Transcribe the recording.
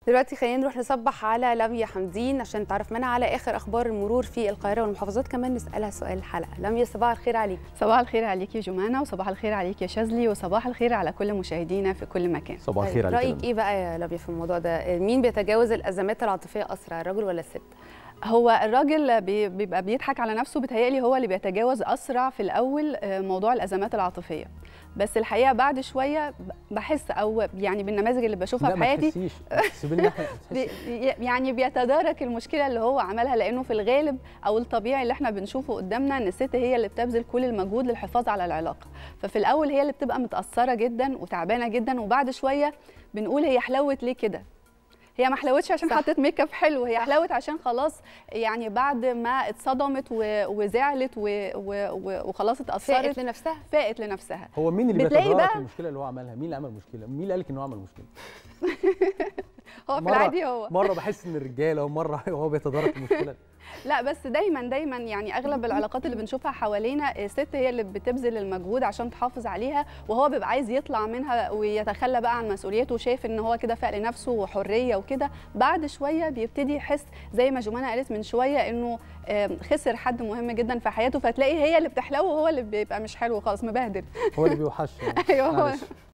دلوقتي خلينا نروح نصبح على لميا حمدين عشان نتعرف منها على اخر اخبار المرور في القاهره والمحافظات كمان نسالها سؤال الحلقه لميا صباح الخير عليك صباح الخير عليكي جمانة وصباح الخير عليك يا شاذلي وصباح الخير على كل مشاهدينا في كل مكان صباح طيب، الخير عليك رايك ايه بقى يا لميا في الموضوع ده مين بيتجاوز الازمات العاطفيه اسرع الرجل ولا الست هو الراجل بي- بيبقى بيضحك على نفسه بيتهيألي هو اللي بيتجاوز أسرع في الأول آه، موضوع الأزمات العاطفية بس الحقيقة بعد شوية ب- بحس أو يعني بالنماذج اللي بشوفها لا في ما حياتي تحسيش سيبي لنا احنا بي تحسي. يعني بيتدارك المشكله اللي هو عملها لانه في الغالب او الطبيعي اللي احنا بنشوفه قدامنا ان الست هي اللي بتبذل كل المجهود للحفاظ على العلاقه ففي الاول هي اللي بتبقى متاثره جدا وتعبانه جدا وبعد شويه بنقول هي حلوت ليه كده هي ما حلوتش عشان صح. حطت ميك اب حلو هي حلوت عشان خلاص يعني بعد ما اتصدمت و- وزعلت و- و- و- وخلاص فاقت اتاثرت لنفسها فاقت لنفسها هو مين اللي بتلاقي بيتدارك بقى- المشكله اللي هو عملها مين اللي عمل مشكله مين اللي قالك انه عمل مشكله هو في مرة- العادي هو مره بحس ان الرجاله ومره هو بيتدارك المشكله لا بس دايما دايما يعني اغلب العلاقات اللي بنشوفها حوالينا الست هي اللي بتبذل المجهود عشان تحافظ عليها وهو بيبقى عايز يطلع منها ويتخلى بقى عن مسؤوليته وشايف ان هو كده فاق لنفسه وحريه وكده بعد شويه بيبتدي يحس زي ما جمانه قالت من شويه انه آم، خسر حد مهم جدا في حياته فتلاقي هي اللي بتحلو وهو اللي بيبقى مش حلو خالص مبهدل هو اللي بيوحش يعني. ايوه هو معلش.